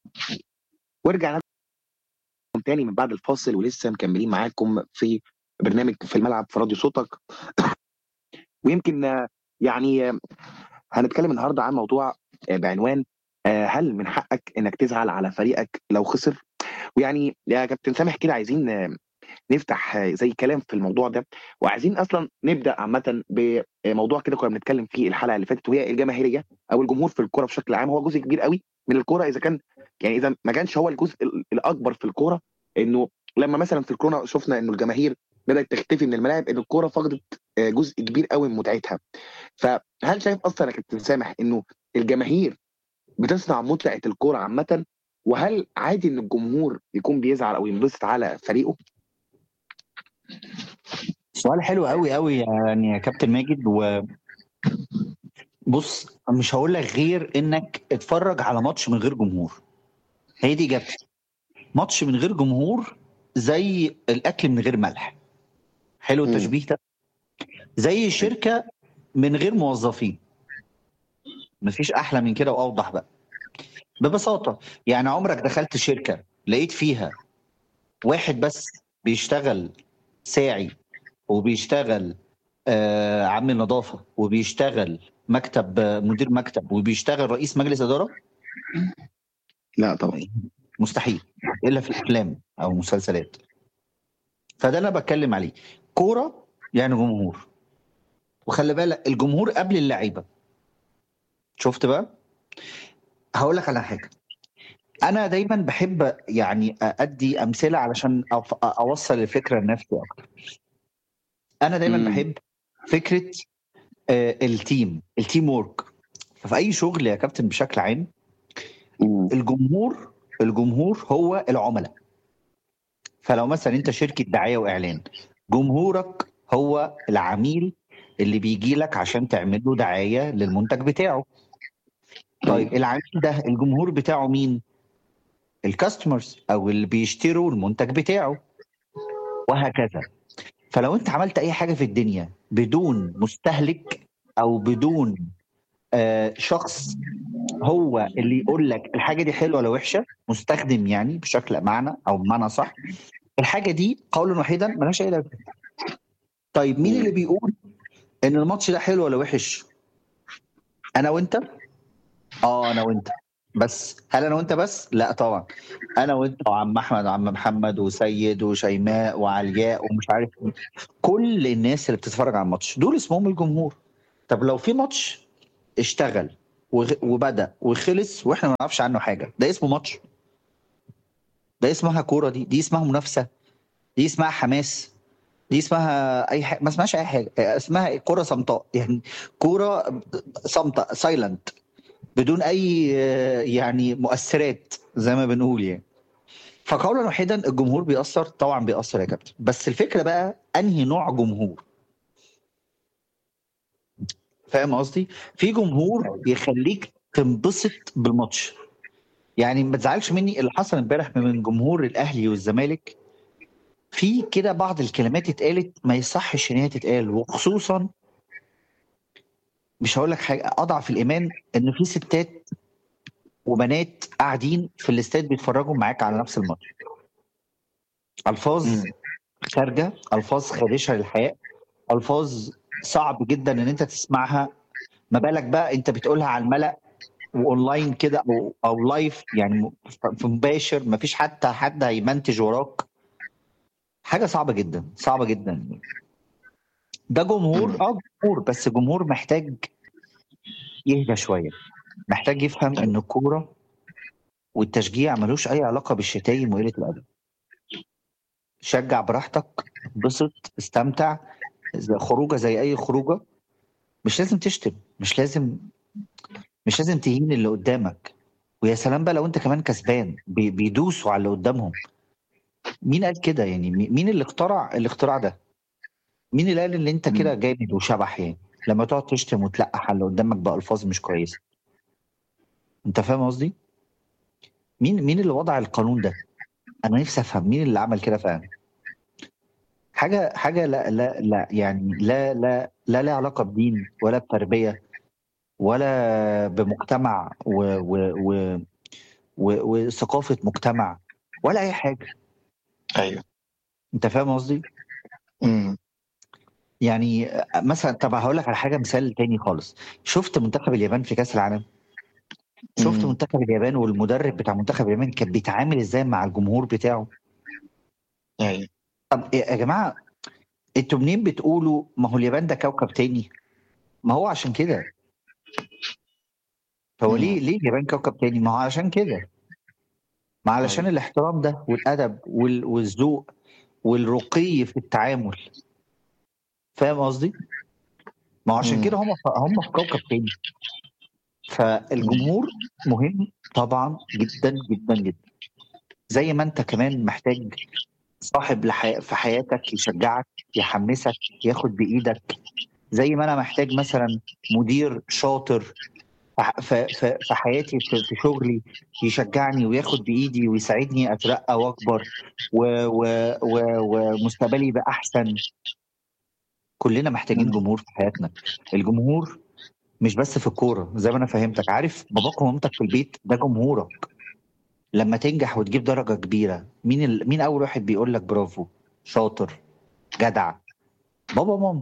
ورجعنا لكم تاني من بعد الفاصل ولسه مكملين معاكم في برنامج في الملعب في راديو صوتك ويمكن آه، يعني آه، هنتكلم النهارده عن موضوع آه، بعنوان آه، هل من حقك انك تزعل على فريقك لو خسر ويعني يا كابتن سامح كده عايزين آه، نفتح آه، زي كلام في الموضوع ده وعايزين اصلا نبدا عامه بموضوع كده كنا بنتكلم فيه الحلقه اللي فاتت وهي الجماهيريه او الجمهور في الكوره بشكل عام هو جزء كبير قوي من الكوره اذا كان يعني اذا ما كانش هو الجزء ال- الاكبر في الكوره انه لما مثلا في الكورونا شفنا انه الجماهير بدات تختفي من الملاعب ان الكوره فقدت آه، جزء كبير قوي من متعتها فهل شايف اصلا يا كابتن سامح انه الجماهير بتصنع متعه الكوره عامه وهل عادي ان الجمهور يكون بيزعل او ينبسط على فريقه؟ سؤال حلو قوي قوي يعني يا كابتن ماجد و بص مش هقول لك غير انك اتفرج على ماتش من غير جمهور هي دي اجابتي ماتش من غير جمهور زي الاكل من غير ملح حلو مم. التشبيه ده زي شركه من غير موظفين مفيش احلى من كده واوضح بقى ببساطه يعني عمرك دخلت شركه لقيت فيها واحد بس بيشتغل ساعي وبيشتغل آه عامل نظافه وبيشتغل مكتب آه، مدير مكتب وبيشتغل رئيس مجلس اداره لا طبعا مستحيل الا في الافلام او المسلسلات فده اللي انا بتكلم عليه كوره يعني جمهور وخلي بالك الجمهور قبل اللعيبه شفت بقى هقول لك على حاجه انا دايما بحب يعني ادي امثله علشان أف- اوصل الفكره لنفسي اكتر انا دايما مم. بحب فكره آه، التيم التيم وورك ففي اي شغل يا كابتن بشكل عام مم. الجمهور الجمهور هو العملاء فلو مثلا انت شركه دعايه واعلان جمهورك هو العميل اللي بيجي لك عشان تعمل له دعايه للمنتج بتاعه طيب العميل ده الجمهور بتاعه مين الكاستمرز او اللي بيشتروا المنتج بتاعه وهكذا فلو انت عملت اي حاجه في الدنيا بدون مستهلك او بدون آه شخص هو اللي يقول لك الحاجه دي حلوه ولا وحشه مستخدم يعني بشكل معنى او بمعنى صح الحاجه دي قولا واحدا ملهاش اي لازمه طيب مين اللي بيقول ان الماتش ده حلو ولا وحش انا وانت اه انا وانت بس هل انا وانت بس لا طبعا انا وانت وعم احمد وعم محمد وسيد وشيماء وعلياء ومش عارف مين. كل الناس اللي بتتفرج على الماتش دول اسمهم الجمهور طب لو في ماتش اشتغل وغ- وبدا وخلص واحنا ما نعرفش عنه حاجه ده اسمه ماتش ده اسمها كوره دي دي اسمها منافسه دي اسمها حماس دي اسمها اي حاجه ما اسمهاش اي حاجه اسمها كوره صمتاء يعني كوره صامته سايلنت بدون اي آه، يعني مؤثرات زي ما بنقول يعني فقولا واحدا الجمهور بيأثر طبعا بيأثر يا كابتن بس الفكره بقى انهي نوع جمهور فاهم قصدي في جمهور يخليك تنبسط بالماتش يعني ما تزعلش مني اللي حصل امبارح من جمهور الاهلي والزمالك في كده بعض الكلمات اتقالت ما يصحش ان هي تتقال وخصوصا مش هقول لك حاجه اضعف الايمان ان في ستات وبنات قاعدين في الاستاد بيتفرجوا معاك على نفس الماتش الفاظ مم. خارجه الفاظ خادشه للحياء الفاظ صعب جدا ان انت تسمعها ما بالك بقى انت بتقولها على الملأ واونلاين كده او او لايف يعني في مباشر ما فيش حتى حد هيمنتج وراك حاجه صعبه جدا صعبه جدا ده جمهور مم. اه جمهور بس جمهور محتاج يهدى شويه محتاج يفهم ان الكوره والتشجيع ملوش اي علاقه بالشتايم وقله الادب شجع براحتك انبسط استمتع زي- خروجه زي اي خروجه مش لازم تشتم مش لازم مش لازم تهين اللي قدامك ويا سلام بقى لو انت كمان كسبان بي- بيدوسوا على اللي قدامهم مين قال كده يعني مي- مين اللي اخترع الاختراع ده مين اللي قال ان انت كده جامد وشبح يعني لما تقعد تشتم وتلقح على اللي قدامك بألفاظ مش كويسه انت فاهم قصدي مين مين اللي وضع القانون ده انا نفسي افهم مين اللي عمل كده فعلا حاجه حاجه لا لا لا يعني لا لا لا لها علاقه بدين ولا بتربيه ولا بمجتمع و و و و- وثقافه مجتمع ولا اي حاجه ايوه انت فاهم قصدي امم يعني مثلا طب هقول لك على حاجه مثال تاني خالص شفت منتخب اليابان في كاس العالم شفت مم. منتخب اليابان والمدرب بتاع منتخب اليابان كان بيتعامل ازاي مع الجمهور بتاعه ايوه طب يا جماعه انتوا منين بتقولوا ما هو اليابان ده كوكب تاني ما هو عشان كده هو مم. ليه ليه اليابان كوكب تاني ما هو علشان كده ما علشان أيوة. الاحترام ده والادب وال- والذوق والرقي في التعامل فاهم قصدي ما هو عشان مم. كده هم هم في كوكب تاني فالجمهور مهم طبعا جدا جدا جدا زي ما انت كمان محتاج صاحب لحي... في حياتك يشجعك يحمسك ياخد بايدك زي ما انا محتاج مثلا مدير شاطر ف- ف- ف- في حياتي في في شغلي يشجعني وياخد بايدي ويساعدني اترقى واكبر و- و- و- ومستقبلي يبقى احسن كلنا محتاجين مم. جمهور في حياتنا الجمهور مش بس في الكوره زي ما انا فهمتك عارف باباك ومامتك في البيت ده جمهورك لما تنجح وتجيب درجه كبيره مين ال... مين اول واحد بيقول لك برافو شاطر جدع بابا وماما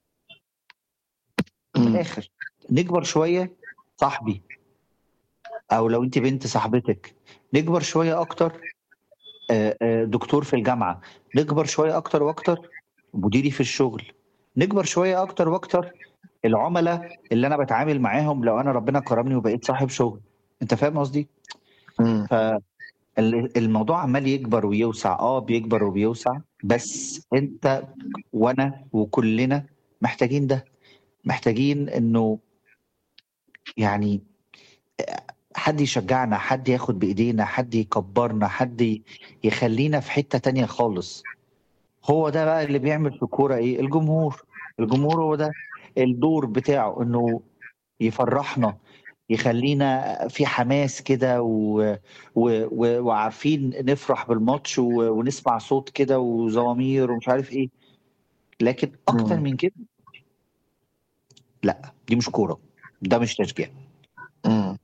من مم. الاخر نكبر شويه صاحبي او لو انت بنت صاحبتك نكبر شويه اكتر آه، آه، دكتور في الجامعه نكبر شويه اكتر واكتر مديري في الشغل نكبر شويه اكتر واكتر العملاء اللي انا بتعامل معاهم لو انا ربنا كرمني وبقيت صاحب شغل انت فاهم قصدي مم. فالموضوع عمال يكبر ويوسع اه بيكبر وبيوسع بس انت وانا وكلنا محتاجين ده محتاجين انه يعني حد يشجعنا حد ياخد بايدينا حد يكبرنا حد يخلينا في حتة تانية خالص هو ده بقى اللي بيعمل في الكورة ايه الجمهور الجمهور هو ده الدور بتاعه انه يفرحنا يخلينا في حماس كده و... و... و... وعارفين نفرح بالماتش و... ونسمع صوت كده وزوامير ومش عارف ايه لكن اكتر مم. من كده لا دي مش كورة ده مش تشجيع مم.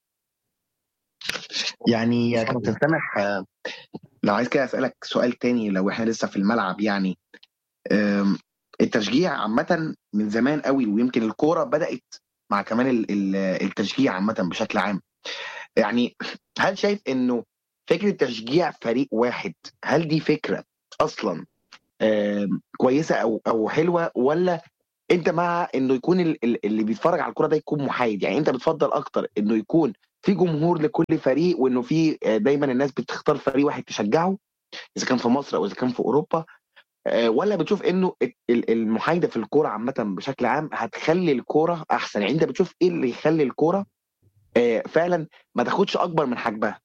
يعني يا كابتن سامح آه، لو عايز كده اسالك سؤال تاني لو احنا لسه في الملعب يعني آم، التشجيع عامة من زمان قوي ويمكن الكورة بدأت مع كمان ال- ال- التشجيع عامة بشكل عام يعني هل شايف انه فكرة تشجيع فريق واحد هل دي فكرة اصلا آم، كويسة او او حلوة ولا انت مع انه يكون ال- ال- اللي بيتفرج على الكورة ده يكون محايد يعني انت بتفضل اكتر انه يكون في جمهور لكل فريق وانه في آه، دايما الناس بتختار فريق واحد تشجعه اذا كان في مصر او اذا كان في اوروبا آه، ولا بتشوف انه ال- ال- المحايده في الكوره عامه بشكل عام هتخلي الكوره احسن يعني انت بتشوف ايه اللي يخلي الكوره آه، فعلا ما تاخدش اكبر من حجمها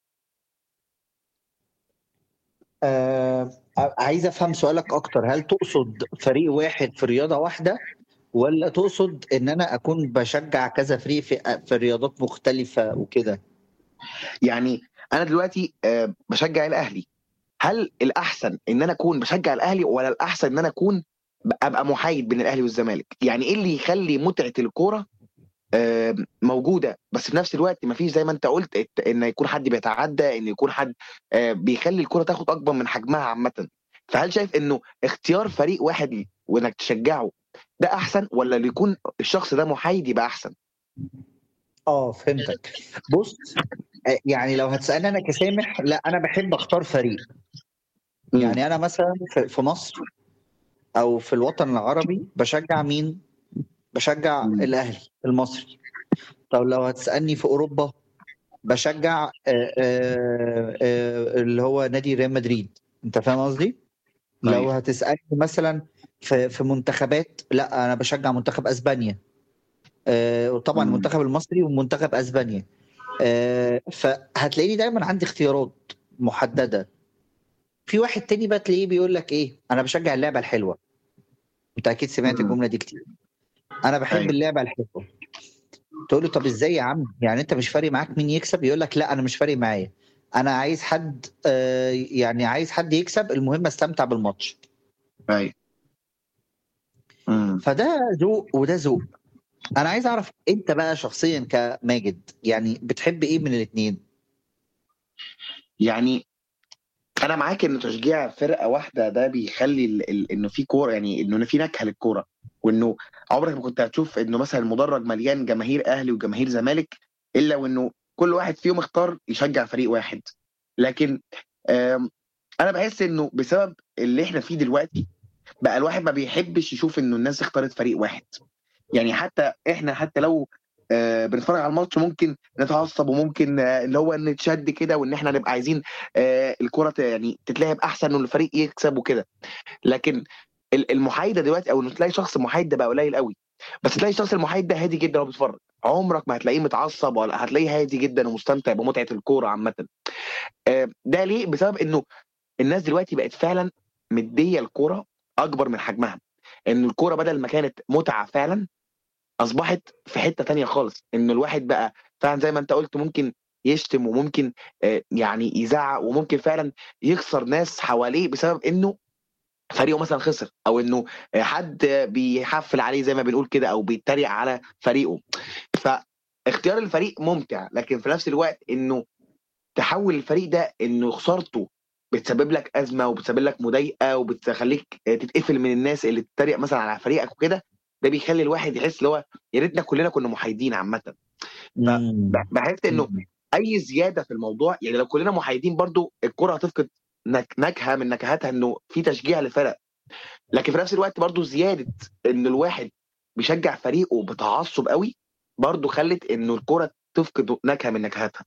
آه عايز افهم سؤالك اكتر هل تقصد فريق واحد في رياضه واحده ولا تقصد ان انا اكون بشجع كذا فريق في في رياضات مختلفه وكده يعني انا دلوقتي آه، بشجع الاهلي هل الاحسن ان انا اكون بشجع الاهلي ولا الاحسن ان انا اكون ب- ابقى محايد بين الاهلي والزمالك يعني ايه اللي يخلي متعه الكوره آه، موجوده بس في نفس الوقت ما فيش زي ما انت قلت الت- ان يكون حد بيتعدى ان يكون حد آه، بيخلي الكوره تاخد اكبر من حجمها عامه فهل شايف انه اختيار فريق واحد وانك تشجعه ده احسن ولا اللي يكون الشخص ده محايد يبقى احسن اه فهمتك بص آه، يعني لو هتسالني انا كسامح لا انا بحب اختار فريق يعني انا مثلا في في مصر او في الوطن العربي بشجع مين بشجع مم. الاهلي المصري طب لو هتسالني في اوروبا بشجع آه، آه، آه، اللي هو نادي ريال مدريد انت فاهم قصدي لو أيوة. هتسالني مثلا في في منتخبات لا انا بشجع منتخب اسبانيا آه، وطبعا مم. المنتخب المصري ومنتخب اسبانيا آه، فهتلاقيني دايما عندي اختيارات محدده في واحد تاني بقى تلاقيه بيقول لك ايه انا بشجع اللعبه الحلوه انت اكيد سمعت مم. الجمله دي كتير انا بحب أيوة. اللعبه الحلوه تقول له طب ازاي يا عم يعني انت مش فارق معاك مين يكسب يقول لك لا انا مش فارق معايا انا عايز حد آه، يعني عايز حد يكسب المهم استمتع بالماتش ايوه مم. فده ذوق وده ذوق انا عايز اعرف انت بقى شخصيا كماجد يعني بتحب ايه من الاثنين يعني انا معاك ان تشجيع فرقه واحده ده بيخلي ال... ال... انه في كوره يعني انه في نكهه للكوره وانه عمرك ما كنت هتشوف انه مثلا المدرج مليان جماهير اهلي وجماهير زمالك الا وانه كل واحد فيهم اختار يشجع فريق واحد لكن آم، انا بحس انه بسبب اللي احنا فيه دلوقتي بقى الواحد ما بيحبش يشوف انه الناس اختارت فريق واحد يعني حتى احنا حتى لو آه، بنتفرج على الماتش ممكن نتعصب وممكن آه، اللي هو نتشد كده وان احنا نبقى عايزين آه، الكرة ت- يعني تتلعب احسن والفريق يكسب وكده لكن ال- المحايده دلوقتي او انه تلاقي شخص محايد ده بقى قليل قوي بس تلاقي الشخص المحايد ده هادي جدا وهو بيتفرج عمرك ما هتلاقيه متعصب ولا هتلاقيه هادي جدا ومستمتع بمتعه الكوره عامه آه، ده ليه بسبب انه الناس دلوقتي بقت فعلا مديه الكوره اكبر من حجمها ان الكوره بدل ما كانت متعه فعلا اصبحت في حته تانية خالص ان الواحد بقى فعلا زي ما انت قلت ممكن يشتم وممكن آه، يعني يزعق وممكن فعلا يخسر ناس حواليه بسبب انه فريقه مثلا خسر او انه حد بيحفل عليه زي ما بنقول كده او بيتريق على فريقه فاختيار الفريق ممتع لكن في نفس الوقت انه تحول الفريق ده انه خسارته بتسبب لك ازمه وبتسبب لك مضايقه وبتخليك تتقفل من الناس اللي تتريق مثلا على فريقك وكده ده بيخلي الواحد يحس اللي هو يا ريتنا كلنا كنا محايدين عامه مم. بحس انه اي زياده في الموضوع يعني لو كلنا محايدين برضو الكره هتفقد نك- نكهه من نكهاتها انه في تشجيع لفرق لكن في نفس الوقت برضو زياده ان الواحد بيشجع فريقه بتعصب قوي برضو خلت انه الكره تفقد نكهه من نكهاتها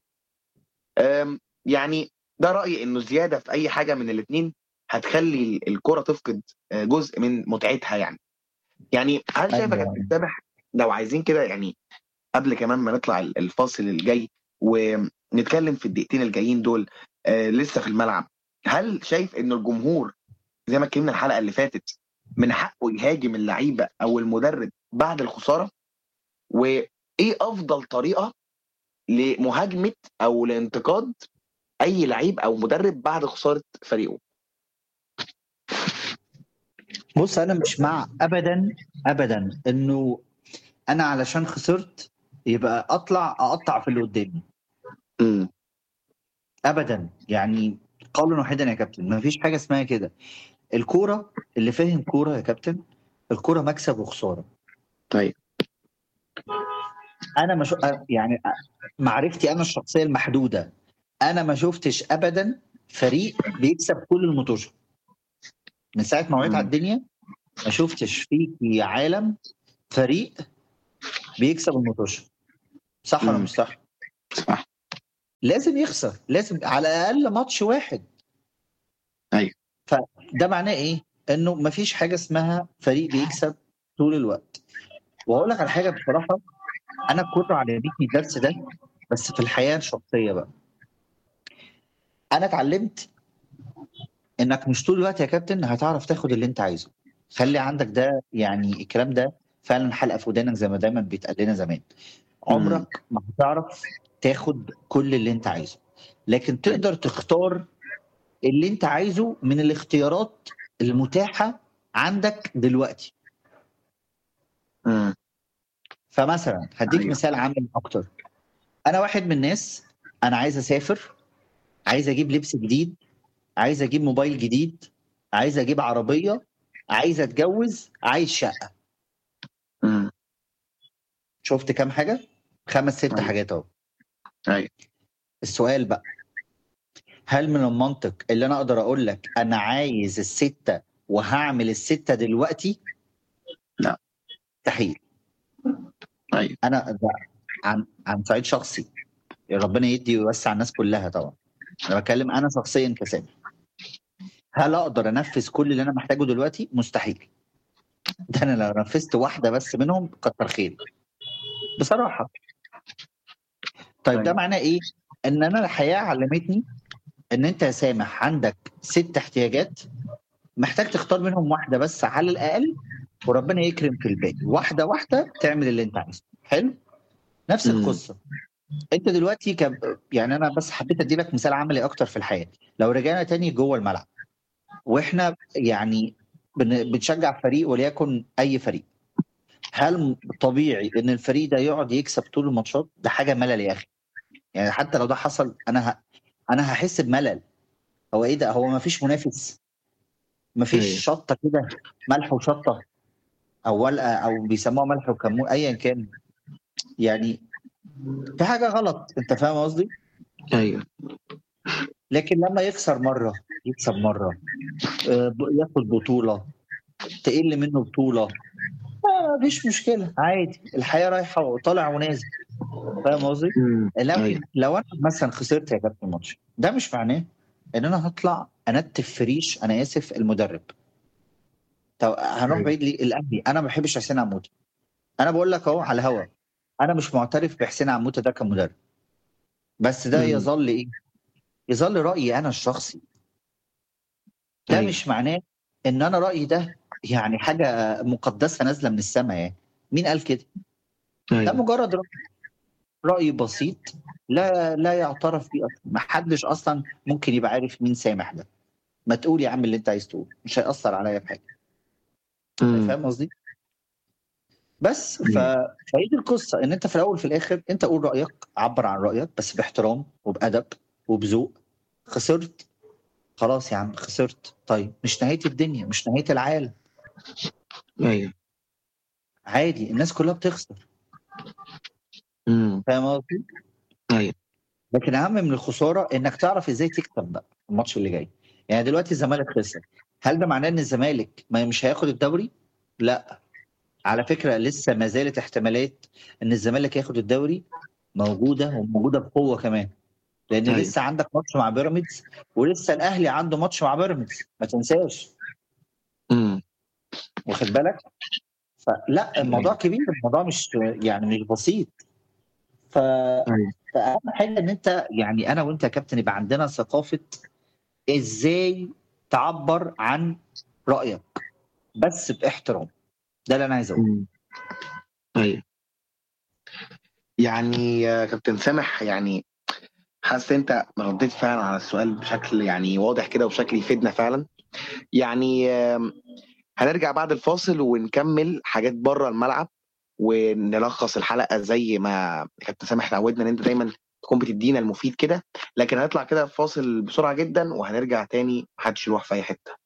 أم، يعني ده رايي انه زياده في اي حاجه من الاثنين هتخلي الكره تفقد آه، جزء من متعتها يعني يعني هل شايف يا أيوة. كابتن سامح لو عايزين كده يعني قبل كمان ما نطلع الفاصل الجاي ونتكلم في الدقيقتين الجايين دول آه لسه في الملعب هل شايف ان الجمهور زي ما اتكلمنا الحلقه اللي فاتت من حقه يهاجم اللعيبه او المدرب بعد الخساره وايه افضل طريقه لمهاجمه او لانتقاد اي لعيب او مدرب بعد خساره فريقه بص انا مش مع ابدا ابدا انه انا علشان خسرت يبقى اطلع اقطع في اللي قدامي امم ابدا يعني قولا واحدا يا كابتن ما فيش حاجه اسمها كده الكوره اللي فاهم كوره يا كابتن الكوره مكسب وخساره طيب انا مش يعني معرفتي انا الشخصيه المحدوده انا ما شفتش ابدا فريق بيكسب كل المطوشه من ساعه ما وعيت مم. على الدنيا ما شفتش في عالم فريق بيكسب المطوشه صح ولا مم. مش صح؟ صح لازم يخسر لازم على الاقل ماتش واحد أيوة. فده معناه ايه؟ انه ما فيش حاجه اسمها فريق بيكسب طول الوقت واقول لك على حاجه بصراحه انا الكوره علمتني الدرس ده بس في الحياه الشخصيه بقى انا اتعلمت انك مش طول الوقت يا كابتن هتعرف تاخد اللي انت عايزه خلي عندك ده يعني الكلام ده فعلا حلقه في ودانك زي ما دايما بيتقال لنا زمان عمرك ما هتعرف تاخد كل اللي انت عايزه لكن تقدر تختار اللي انت عايزه من الاختيارات المتاحه عندك دلوقتي امم فمثلا هديك أيوة. مثال عملي اكتر انا واحد من الناس انا عايز اسافر عايز اجيب لبس جديد عايز اجيب موبايل جديد عايز اجيب عربيه عايز اتجوز عايز شقه امم شفت كام حاجه خمس ست أيوة. حاجات اهو ايوه السؤال بقى هل من المنطق اللي انا اقدر اقول لك انا عايز السته وهعمل السته دلوقتي لا. مستحيل ايوه انا ده عن عن صعيد شخصي ربنا يدي ويوسع الناس كلها طبعا انا بتكلم انا شخصيا كسامي هل اقدر انفذ كل اللي انا محتاجه دلوقتي مستحيل ده انا لو نفذت واحده بس منهم كتر خير بصراحه طيب ده أيوة. معناه ايه ان انا الحياه علمتني ان انت يا سامح عندك ست احتياجات محتاج تختار منهم واحده بس على الاقل وربنا يكرم في الباقي واحده واحده تعمل اللي انت عايزه حلو نفس مم. القصه انت دلوقتي ك... يعني انا بس حبيت ادي لك مثال عملي اكتر في الحياه لو رجعنا تاني جوه الملعب واحنا يعني بن... بنشجع فريق وليكن اي فريق هل طبيعي ان الفريق ده يقعد يكسب طول الماتشات ده حاجه ملل يا اخي يعني حتى لو ده حصل انا ه... انا هحس بملل هو ايه ده هو ما فيش منافس ما فيش أيوة. شطه كده ملح وشطه او ولقه او بيسموها ملح وكمون ايا كان يعني في حاجه غلط انت فاهم قصدي ايوه لكن لما يخسر مره يكسب مره آه، ب- ياخد بطوله تقل منه بطوله ما فيش مشكله عادي الحياه رايحه وطالع ونازل فاهم قصدي؟ مم. لكن أيوة. لو انا مثلا خسرت يا كابتن ماتش ده مش معناه ان انا هطلع انتف في ريش انا اسف المدرب طب هنروح أيوة. بعيد ليه الاهلي انا ما بحبش حسين عموته انا بقول لك اهو على الهوا انا مش معترف بحسين عموته ده كمدرب بس ده مم. يظل ايه يظل رايي انا الشخصي ده أيوة. مش معناه ان انا رايي ده يعني حاجه مقدسه نازله من السماء يعني مين قال كده ده ايوه مجرد رأي رأي بسيط لا لا يعترف بيه اصلا ما حدش اصلا ممكن يبقى عارف مين سامح ده ما تقول يا عم اللي انت عايز تقول مش هيأثر عليا في حاجه مم. فاهم قصدي بس ف... أيوة. فهي دي القصه ان انت في الاول في الاخر انت قول رايك عبر عن رايك بس باحترام وبادب وبذوق خسرت خلاص يا عم خسرت طيب مش نهايه الدنيا مش نهايه العالم ايوه عادي الناس كلها بتخسر مم. فاهم قصدي ايوه لكن اهم من الخساره انك تعرف ازاي تكسب بقى الماتش اللي جاي يعني دلوقتي الزمالك خسر هل ده معناه ان الزمالك ما مش هياخد الدوري لا على فكره لسه ما زالت احتمالات ان الزمالك ياخد الدوري موجوده وموجوده بقوه كمان لان أيوة. لسه عندك ماتش مع بيراميدز ولسه الاهلي عنده ماتش مع بيراميدز ما تنساش مم. واخد بالك فلا الموضوع كبير الموضوع مش يعني مش بسيط ف ايوه فاهم حاجه ان انت يعني انا وانت يا كابتن يبقى عندنا ثقافه ازاي تعبر عن رايك بس باحترام ده اللي انا عايز اقوله مم. ايوه يعني يا كابتن سامح يعني حاسس انت رديت فعلا على السؤال بشكل يعني واضح كده وبشكل يفيدنا فعلا يعني آم، هنرجع بعد الفاصل ونكمل حاجات بره الملعب ونلخص الحلقه زي ما كابتن سامح تعودنا ان انت دايما تكون بتدينا المفيد كده لكن هنطلع كده فاصل بسرعه جدا وهنرجع تاني محدش يروح في اي حته